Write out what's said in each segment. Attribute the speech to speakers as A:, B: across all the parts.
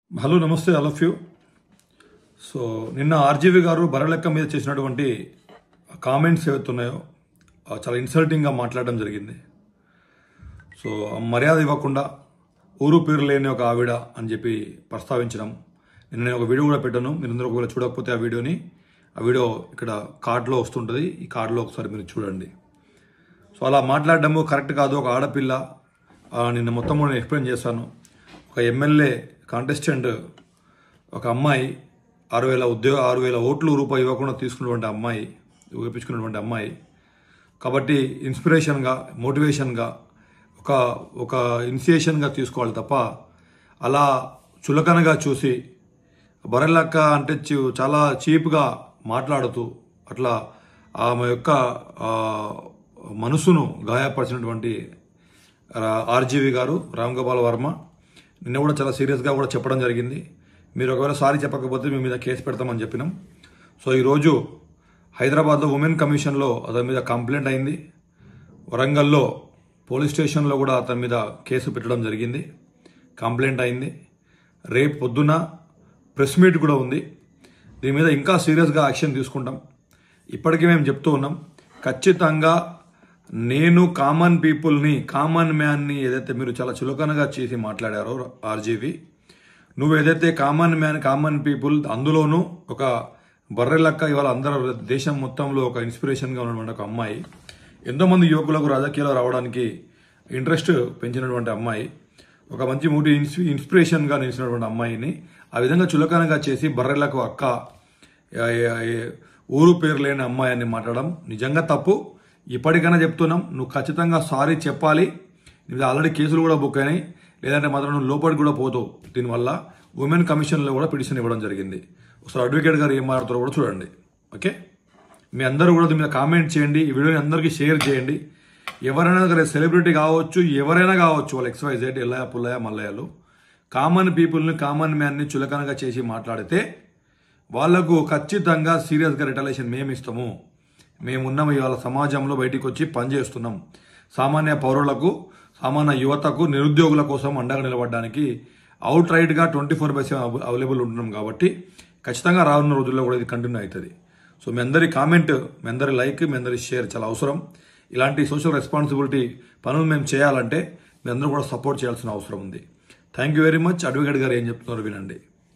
A: hello namaste all of you so నిన్న RGV garu Barrelakka మీద చేసినటువంటి కామెంట్స్ ఏవైతున్నాయో అవి చాలా ఇన్సల్టింగ్గా మాట్లాడడం జరిగింది సో ఆ మర్యాద ఇవ్వకుండా ఊరు పేరు లేని ఒక ఆవిడ అని చెప్పి ప్రస్తావించడం నిన్న నేను ఒక వీడియో కూడా పెట్టాను మీరందరూ ఒకవేళ చూడకపోతే ఆ వీడియోని ఆ వీడియో ఇక్కడ కార్డులో వస్తుంటుంది ఈ కార్డులో ఒకసారి మీరు చూడండి సో అలా మాట్లాడడము కరెక్ట్ కాదు ఒక ఆడపిల్ల ఆ, నిన్న మొత్తం కూడా నేను ఎక్స్ప్లెయిన్ చేశాను ఒక ఎమ్మెల్యే కాంటెస్టెంట్ ఒక అమ్మాయి ఆరు వేల ఉద్యోగ ఆరు వేల ఓట్లు రూపాయి ఇవ్వకుండా తీసుకున్నటువంటి అమ్మాయి వేపించుకున్నటువంటి అమ్మాయి కాబట్టి ఇన్స్పిరేషన్గా మోటివేషన్గా ఒక ఒక ఇనిషియేషన్గా తీసుకోవాలి తప్ప అలా చులకనగా చూసి బరెలక్క అంటే చీ- చాలా చీప్గా మాట్లాడుతూ అట్లా ఆమె యొక్క ఆ, మనసును గాయపరిచినటువంటి రా- ఆర్జీవి గారు రామ్ గోపాల్ వర్మ నిన్న కూడా చాలా సీరియస్గా కూడా చెప్పడం జరిగింది మీరు ఒకవేళ సారీ చెప్పకపోతే మీ మీద కేసు పెడతామని చెప్పినాం సో ఈరోజు హైదరాబాద్లో ఉమెన్ కమిషన్లో అతని మీద కంప్లైంట్ అయింది వరంగల్లో పోలీస్ స్టేషన్లో కూడా అతని మీద కేసు పెట్టడం జరిగింది కంప్లైంట్ అయింది రేపు పొద్దున ప్రెస్ మీట్ కూడా ఉంది దీని మీద ఇంకా సీరియస్గా యాక్షన్ తీసుకుంటాం ఇప్పటికీ మేము చెప్తూ ఉన్నాం ఖచ్చితంగా నేను కామన్ పీపుల్ని కామన్ మ్యాన్ని ఏదైతే మీరు చాలా చులకనగా చేసి మాట్లాడారో ఆర్జీవి నువ్వు ఏదైతే కామన్ మ్యాన్ కామన్ పీపుల్ అందులోనూ ఒక బర్రెలక్క ఇవాళ అందరూ దేశం మొత్తంలో ఒక ఇన్స్పిరేషన్గా ఉన్నటువంటి ఒక అమ్మాయి ఎంతోమంది యువకులకు రాజకీయాలు రావడానికి ఇంట్రెస్ట్ పెంచినటువంటి అమ్మాయి ఒక మంచి మూటి ఇన్స్ ఇన్స్పిరేషన్గా నిలిచినటువంటి అమ్మాయిని ఆ విధంగా చులకనగా చేసి బర్రెలకు అక్క ఏ- ఏ- ఏ- ఊరు పేరు లేని అమ్మాయి అని మాట్లాడడం నిజంగా తప్పు ఇప్పటికైనా చెప్తున్నాం నువ్వు ఖచ్చితంగా సారీ చెప్పాలి నీ మీద ఆల్రెడీ కేసులు కూడా బుక్ అయినాయి లేదంటే మాత్రం నువ్వు లోపలికి కూడా పోతావు దీనివల్ల ఉమెన్ కమిషన్లో కూడా పిటిషన్ ఇవ్వడం జరిగింది ఒకసారి అడ్వకేట్ గారు ఏం మాట్లాడతారో కూడా చూడండి ఓకే మీ అందరూ కూడా దీని మీద కామెంట్ చేయండి ఈ వీడియోని అందరికీ షేర్ చేయండి ఎవరైనా సరే సెలబ్రిటీ కావచ్చు ఎవరైనా కావచ్చు వాళ్ళు ఎక్స్వైజెడ్ ఎల్లయ్య పుల్లయ్య మల్లయ్యలు కామన్ పీపుల్ని కామన్ మ్యాన్ని చులకనగా చేసి మాట్లాడితే వాళ్లకు ఖచ్చితంగా సీరియస్గా రిటలేషన్ మేము ఇస్తాము మేమున్నాం ఇవాళ సమాజంలో బయటికి వచ్చి పనిచేస్తున్నాం సామాన్య పౌరులకు సామాన్య యువతకు నిరుద్యోగుల కోసం అండగా నిలబడడానికి అవుట్ రైట్గా twenty four by seven available ఉంటున్నాం కాబట్టి ఖచ్చితంగా రానున్న రోజుల్లో కూడా ఇది కంటిన్యూ అవుతుంది సో మీ అందరి కామెంట్ మీ అందరి లైక్ మీ అందరి షేర్ చాలా అవసరం ఇలాంటి సోషల్ రెస్పాన్సిబిలిటీ పనులు మేము చేయాలంటే మీ అందరూ కూడా సపోర్ట్ చేయాల్సిన అవసరం ఉంది thank you very much advocate గారు ఏం చెప్తున్నారు వినండి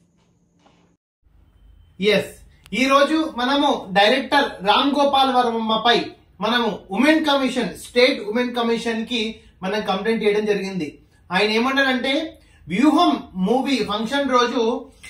B: ఎస్ ఈ రోజు మనము డైరెక్టర్ రామ్ గోపాల్ వర్మపై మనము women commission state women commission కి మనం కంప్లైంట్ చేయడం జరిగింది ఆయన ఏమన్నాడంటే వ్యూహం మూవీ ఫంక్షన్ రోజు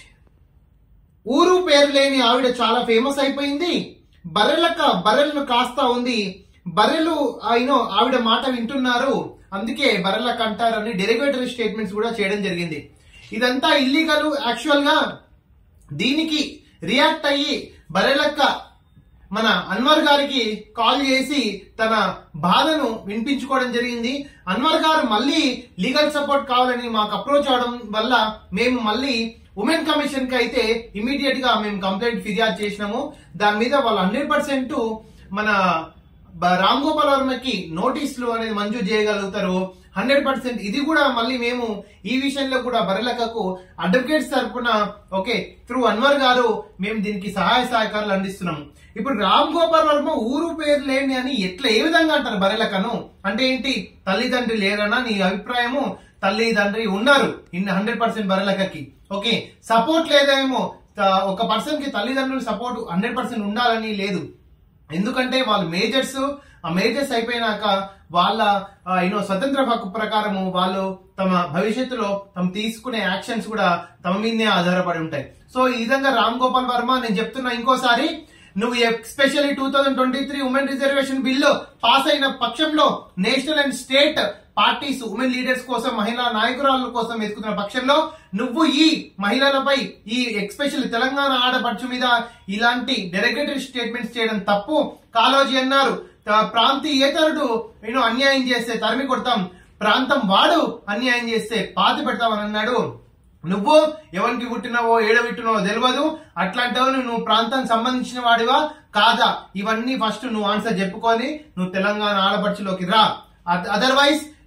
B: ఊరు పేరు లేని ఆవిడ చాలా ఫేమస్ అయిపోయింది బర్రెలక బర్రెలను కాస్తా ఉంది బర్రెలు అయినో ఆవిడ మాట వింటున్నారు అందుకే బర్రెలక అంటారని డెరివేటరీ స్టేట్మెంట్స్ కూడా చేయడం జరిగింది ఇదంతా ఇల్లీగల్ యాక్చువల్ గా దీనికి రియాక్ట్ అయ్యి బరెలక్క మన అన్వర్ గారికి కాల్ చేసి తన బాధను వినిపించుకోవడం జరిగింది అన్వర్ గారు మళ్ళీ లీగల్ సపోర్ట్ కావాలని మాకు అప్రోచ్ అవడం వల్ల మేము మళ్ళీ ఉమెన్ కమిషన్ కి అయితే ఇమీడియట్ గా మేము కంప్లైంట్ ఫిర్యాదు చేసినాము దాని మీద వాళ్ళు హండ్రెడ్ పర్సెంట్ మన బ- రామ్ గోపాల్ వర్మకి నోటీసులు అనేది మంజూరు చేయగలుగుతారు హండ్రెడ్ పర్సెంట్ ఇది కూడా మళ్ళీ మేము ఈ విషయంలో కూడా బరలకకు అడ్వకేట్స్ తరపున ఓకే త్రూ అన్వర్ గారు మేము దీనికి సహాయ సహకారాలు అందిస్తున్నాం ఇప్పుడు రామ్ గోపాల్ వర్మ ఊరు పేరు లేని అని ఎట్లా ఏ విధంగా అంటారు బరెలకను అంటే ఏంటి తల్లిదండ్రి లేరనా నీ అభిప్రాయము తల్లిదండ్రి ఉన్నారు ఇన్ హండ్రెడ్ పర్సెంట్ బరెలకకి ఓకే సపోర్ట్ లేదేమో త- ఒక పర్సన్ కి తల్లిదండ్రుల సపోర్ట్ హండ్రెడ్ పర్సెంట్ ఉండాలని లేదు ఎందుకంటే వాళ్ళు మేజర్స్ ఆ మేజర్స్ అయిపోయినాక వాళ్ళ యూనో స్వతంత్ర హక్కు ప్రకారము వాళ్ళు తమ భవిష్యత్తులో తమ తీసుకునే యాక్షన్స్ కూడా తమ మీదనే ఆధారపడి ఉంటాయి సో ఈ విధంగా రామ్ గోపాల్ వర్మ నేను చెప్తున్నా ఇంకోసారి నువ్వు especially two thousand twenty three women reservation bill pass అయిన పక్షంలో national and state parties women leaders కోసం మహిళా నాయకురాల కోసం ఎదుగుతున్న పక్షంలో నువ్వు ఈ మహిళలపై ఈ ఎక్స్పెషల్ తెలంగాణ ఆడపడుచు మీద ఇలాంటి డెరగేటరీ స్టేట్మెంట్స్ చేయడం తప్పు కాలోజీ అన్నారు త- ప్రాంతీయేతరుడు నేను అన్యాయం చేస్తే తరిమి కొడతాం ప్రాంతం వాడు అన్యాయం చేస్తే పాతి పెడతామని అన్నాడు నువ్వు ఎవరికి పుట్టినావో ఏడబెట్టినావో తెలియదు అట్లాంటివి నువ్వు ప్రాంతానికి సంబంధించిన వాడివా కాదా ఇవన్నీ ఫస్ట్ నువ్వు ఆన్సర్ చెప్పుకొని నువ్వు తెలంగాణ ఆడపడుచులోకి రా అదర్వైజ్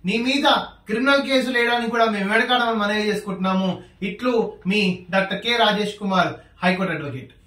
B: నీ మీద క్రిమినల్ కేసులు వేయడానికి కూడా మేము వెనకాడమని మనవి చేసుకుంటున్నాము ఇట్లు మీ doctor K Rajesh Kumar high court advocate